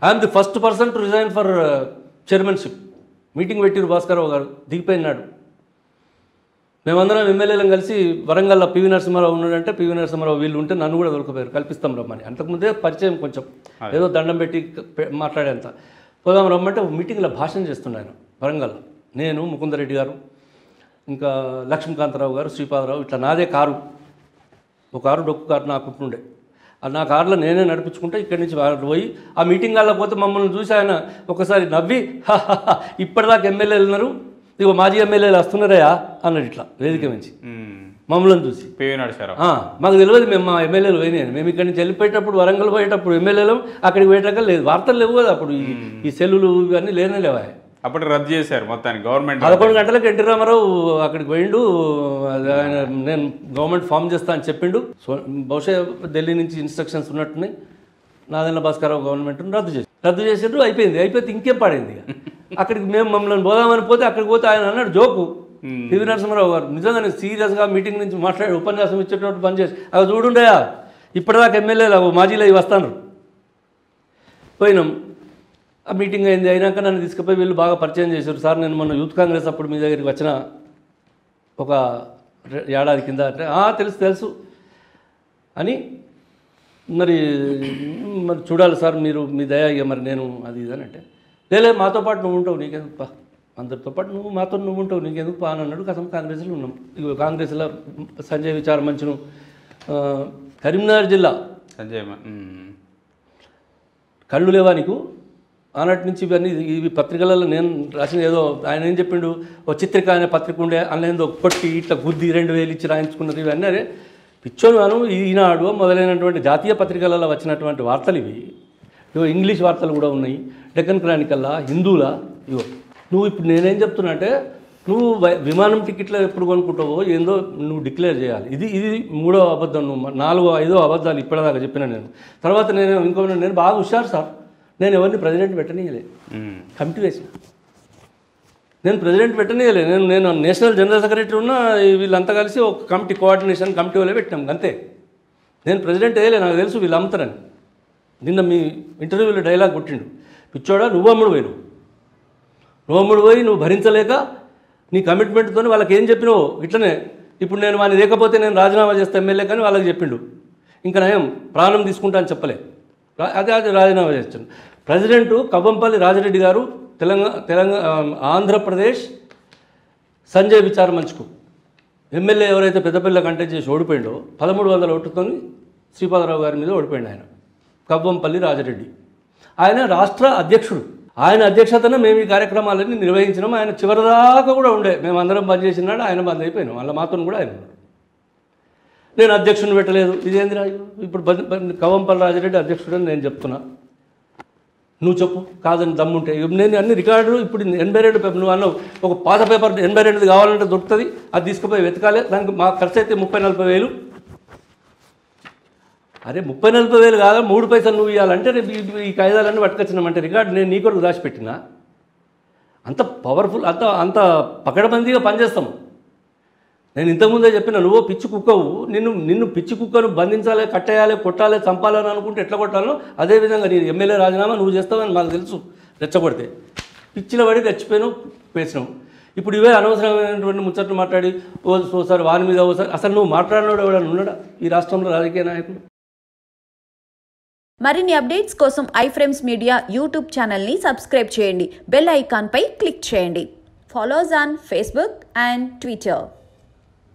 I'm the first person to resign for chairmanship meeting పెట్టిరు భాస్కరరావు గారు దిగిపోయినాడు మేమందరం ఎమ్మెల్యేలను కలిసి వరంగల్లో పివి నరసింహారావు ఉన్నాడంటే పివి నరసింహారావు వీళ్ళు ఉంటే నన్ను కూడా దొరకపోయారు కల్పిస్తాం రమ్మని అంతకుముందే పరిచయం కొంచెం ఏదో దండం పెట్టి పె- మాట్లాడేంత పోదాం రమ్మంటే ఒక మీటింగ్లో భాషణ చేస్తున్నాను వరంగల్ నేను ముకుందరెడ్డి గారు ఇంకా లక్ష్మీకాంతరావు గారు శ్రీపాదరావు ఇట్లా నాదే కారు ఒక కారు డొక్కు కారు నాకు ఉంటుండే ఆ నా కారులో నేనే నడిపించుకుంటే ఇక్కడి నుంచి వాళ్ళు పోయి ఆ మీటింగ్ వాళ్ళ పోతే మమ్మల్ని చూసి ఆయన ఒకసారి నవ్వి "హాహాహా, ఇప్పటిదాకా ఎమ్మెల్యేలు ఉన్నారు ఇగో మాజీ ఎమ్మెల్యేలు వస్తున్నారయా అన్నాడు ఇట్లా వేదిక నుంచి మమ్మల్ని చూసి పివి నడిచారు ఆ, మాకు తెలియదు మేము మా ఎమ్మెల్యేలు పోయినాయి మేము ఇక్కడి నుంచి వెళ్ళిపోయేటప్పుడు వరంగల్ పోయేటప్పుడు ఎమ్మెల్యేలు అక్కడికి పోయేటాక లేదు వార్తలు లేవు కదా అప్పుడు ఈ- ఈ సెల్లులు ఇవన్నీ లేనే లేవా అప్పుడు రద్దు చేశారు మొత్తానికి గవర్నమెంట్ పదకొండు గంటలకు ఎన్టీ రామారావు అక్కడికి పోయిండు అది ఆయన నేను గవర్నమెంట్ ఫామ్ చేస్తా అని చెప్పిండు సో బహుశా ఢిల్లీ నుంచి ఇన్స్ట్రక్షన్స్ ఉన్నట్టున్నాయి నాదెల్ల భాస్కరరావు గవర్నమెంట్ రద్దు చేసి రద్దు చేసిండ్రు అయిపోయింది అయిపోతే ఇంకేం పాడైంది ఇక అక్కడికి మేము మమ్మల్ని పోదామని పోతే అక్కడికి పోతే ఆయన అన్నాడు జోకు పివి నరసింహారావు గారు నిజంగానే సీరియస్గా మీటింగ్ నుంచి మాట్లాడి ఉపన్యాసం ఇచ్చేటట్టు పని చేసి అవి చూడుండయా ఇప్పటిదాకా ఎమ్మెల్యేలు మాజీలో ఇవి వస్తాను పోయినాం ఆ మీటింగ్ అయింది అయినాక నన్ను తీసుకుపోయి వీళ్ళు బాగా పరిచయం చేశారు సార్ నేను మొన్న యూత్ కాంగ్రెస్ అప్పుడు మీ దగ్గరికి వచ్చిన ఒక రె- ఏడాది కింద అంటే "ఆ, తెలుసు తెలుసు అని మరి మరి చూడాలి సార్ మీరు మీ దయ ఇక మరి నేను అది ఇది అని అంటే లేలే మాతో పాటు నువ్వు ఉంటావు నీకెందుకు పా అందరితో పాటు నువ్వు మాతో నువ్వు ఉంటావు నీకెందుకు పా అని అన్నాడు కథం కాంగ్రెస్లో ఉన్నాం ఇక కాంగ్రెస్లో సంజయ్ విచార మంచును ఆ, కరీంనగర్ జిల్లా సంజయ్ మ- ఉమ్. కళ్ళు లేవా నీకు ఆనాటి నుంచి ఇవన్నీ ఇవి పత్రికలలో నేను రాసిన ఏదో ఆయన ఏం చెప్పిండు ఓ చిత్రిక అనే పత్రిక ఉండే అందులో కొట్టి ఇట్లా గుద్ది రెండు వేలు ఇచ్చి రాయించుకున్నది ఇవన్నీ అరే పిచ్చోను అను ఈనాడు మొదలైనటువంటి జాతీయ పత్రికలలో వచ్చినటువంటి వార్తలు ఇవి ఇవో ఇంగ్లీష్ వార్తలు కూడా ఉన్నాయి డెక్కన్ క్రానికల్లా హిందూలా ఇవో నువ్వు ఇప్పుడు నేనేం చెప్తున్నా అంటే నువ్వు వై- విమానం టికెట్లు ఎప్పుడు కొనుక్కుంటావో ఏందో నువ్వు డిక్లేర్ చేయాలి ఇది ఇది మూడో అబద్ధం నువ్వు మ- నాలుగో ఐదో అబద్ధాలు ఇప్పటిదాకా చెప్పిన నేను తర్వాత నేను ఇంకో నేను బాగా హుషారు సార్ నేను ఎవరిని ప్రెసిడెంట్ పెట్టనీయలే ఉమ్. కమిటీ వేసిన నేను ప్రెసిడెంట్ పెట్టనీయలే నేను నేను నేషనల్ జనరల్ సెక్రటరీ ఉన్న ఈ వీళ్ళంతా కలిసి ఒక కమిటీ కోఆర్డినేషన్ కమిటీ వాళ్ళే పెట్టాం అంతే నేను ప్రెసిడెంట్ వేయలే నాకు తెలుసు వీళ్ళు అమ్ముతారని నిన్న మీ ఇంటర్వ్యూలో డైలాగ్ కొట్టిండు పిచ్చోడా నువ్వు అమ్ముడు పోయి నువ్వు నువ్వు అమ్ముడు పోయి నువ్వు భరించలేక నీ కమిట్మెంట్తో వాళ్ళకి ఏం చెప్పినావు ఇట్లనే ఇప్పుడు నేను వాడిని లేకపోతే నేను రాజీనామా చేస్తా ఎమ్మెల్యే కానీ వాళ్ళకి చెప్పిండు ఇంకా నయం ప్రాణం తీసుకుంటా అని చెప్పలే రా- అదే అదే రాజీనామా చేస్తాను ప్రెసిడెంట్ కవ్వంపల్లి రాజిరెడ్డి గారు తెలంగాణ తెలంగాణ ఆంధ్రప్రదేశ్ సంజయ్ విచార మంచుకు ఎమ్మెల్యే ఎవరైతే పెద్దపల్లి కంటెస్ట్ చేసి ఓడిపోయిండో పదమూడు వందల ఓట్లతో శ్రీపాదరావు గారి మీద ఓడిపోయిండు ఆయన కవ్వంపల్లి రాజరెడ్డి ఆయన రాష్ట్ర అధ్యక్షుడు ఆయన అధ్యక్షతన మేము ఈ కార్యక్రమాలన్నీ నిర్వహించినాం ఆయన చివరిదాకా కూడా ఉండే మేము అందరం బంద్ చేసినాడు ఆయన బంద్ అయిపోయినాం వాళ్ళ మాతో కూడా ఆయన ఉన్నాడు నేను అధ్యక్షుని పెట్టలేదు ఇదేంది రాజు ఇప్పుడు బ- బ- కవ్వంపల్లి రాజరెడ్డి అధ్యక్షుడు అని నేను చెప్తున్నా నువ్వు చెప్పు కాదని దమ్ముంటే ఇవి నేను అన్ని రికార్డులు ఇప్పుడు ఎనభై రెండు పేపర్ నువ్వు అన్నావు ఒక పాత పేపర్ ఎనభై రెండుది కావాలంటే దొరుకుతుంది అది తీసుకుపోయి వెతకాలి దానికి మా ఖర్చు అయితే ముప్పై నలభై వేలు అరే ముప్పై నలభై వేలు కాదా మూడు పైసలు నువ్వు ఇవ్వాలంటే రేపు ఈ- ఈ కాగితాలన్నీ పట్టుకొచ్చినామంటే రికార్డు నేను నీ కొరకు దాచిపెట్టినా అంత పవర్ఫుల్ అంత అంత పకడబందీగా పనిచేస్తాం నేను ఇంతకుముందే చెప్పిన నువ్వు పిచ్చి కుక్కవు నిన్ను నిన్ను పిచ్చి కుక్కను బంధించాలి కట్టేయాలి కొట్టాలి చంపాలని అనుకుంటే ఎట్లా కొట్టాలో అదేవిధంగా నీ ఎమ్మెల్యే రాజీనామా నువ్వు చేస్తావని మాకు తెలుసు రెచ్చగొడితే పిచ్చిలో పడి రెచ్చిపోయినావు పేసినావు ఇప్పుడు ఇవే అనవసరమైనటువంటి ముచ్చట్లు మాట్లాడి ఓ ఓసారి వారి మీద ఓసారి అసలు నువ్వు మాట్లాడినోడు ఎవడన్నా ఉన్నాడా ఈ రాష్ట్రంలో రాజకీయ నాయకులు మరిన్ని అప్డేట్స్ కోసం ఐఫ్రేమ్స్ మీడియా యూట్యూబ్ ఛానల్ని సబ్స్క్రైబ్ చేయండి బెల్ ఐకాన్పై క్లిక్ చేయండి follows on Facebook and Twitter